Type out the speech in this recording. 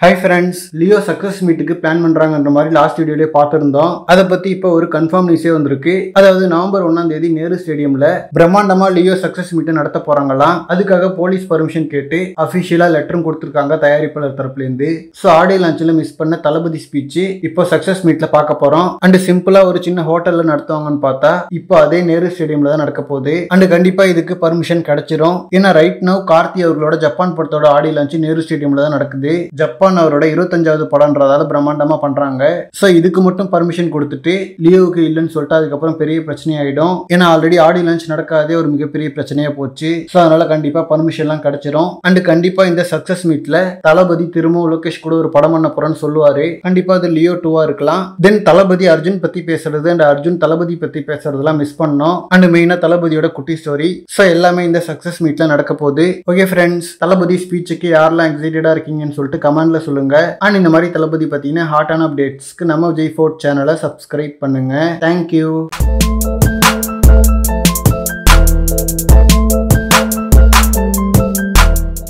hi friends Leo success மீட்டுக்கு plan பண்றாங்கன்ற மாதிரி லாஸ்ட் வீடியோலயே பார்த்துருந்தோம் அதை பத்தி இப்போ ஒரு கன்ஃபார்ம் நியூஸே வந்திருக்கு அதாவது நவம்பர் ஒன்னாம் தேதி நேரு ஸ்டேடியம்ல பிரம்மாண்டமா லியோ சக்சஸ் மீட்டை நடத்த போறாங்களாம் அதுக்காக போலீஸ் பர்மிஷன் கேட்டு அபிஷியலா லெட்டரும் கொடுத்துருக்காங்க தயாரிப்பாளர் தரப்புல இருந்து ஸோ ஆடியோ லான்ச்சில் மிஸ் பண்ண தளபதி ஸ்பீச் இப்போ சக்சஸ் மீட்ல பார்க்க போறோம் அண்ட் சிம்பிளா ஒரு சின்ன ஹோட்டல்ல நடத்துவாங்கன்னு பார்த்தா இப்போ அதே நேரு ஸ்டேடியம்ல தான் நடக்க போகுது அண்ட் கண்டிப்பா இதுக்கு பர்மிஷன் கிடைச்சிரும் ஏன்னா ரைட் நவ் கார்த்தி அவர்களோட ஜப்பான் படத்தோட ஆடியோ லான்ச் நேரு ஸ்டேடியம்ல தான் நடக்குது ஜப்பான் அவரோட இருபத்தஞ்சாவது படம்ன்றதால பிரம்மாண்டமா பண்றாங்க ஸோ இதுக்கு மட்டும் பர்மிஷன் கொடுத்துட்டு லியோவுக்கு இல்லைன்னு சொல்லிட்டு அதுக்கப்புறம் பெரிய பிரச்சனை ஆயிடும் ஏன்னா ஆல்ரெடி ஆடியோ லான்ச் நடக்காதே ஒரு மிகப்பெரிய பிரச்சனையா போச்சு ஸோ அதனால கண்டிப்பா பர்மிஷன்லாம் கிடைச்சிரும் அண்ட் கண்டிப்பா இந்த சக்சஸ் மீட்ல தளபதி திரும்ப லோகேஷ் கூட ஒரு படம் பண்ண போறேன்னு சொல்லுவாரு கண்டிப்பா அது லியோ டூவா இருக்கலாம் தென் தளபதி அர்ஜுன் பத்தி பேசுறது அண்ட் அர்ஜுன் தளபதி பத்தி பேசுறதெல்லாம் மிஸ் பண்ணோம் அண்ட் மெயினா தளபதியோட குட்டி ஸ்டோரி ஸோ எல்லாமே இந்த சக்சஸ் மீட்ல நடக்க போகுது ஓகே ஃப்ரெண்ட்ஸ் தளபதி ஸ்பீச்சுக்கு யாரெல்லாம் எக்ஸைட்டடா இருக்கீங்கன்னு சொல்லிட்டு கமெண்ட்ல சொல்லுங்க அண்ட் இந்த மாதிரி தளபதி பத்தின ஹாட்டான அப்டேட்ஸ்க்கு நம்ம ஜெய் ஃபோர்ட் சேனலை சப்ஸ்கிரைப் பண்ணுங்க தேங்க்யூ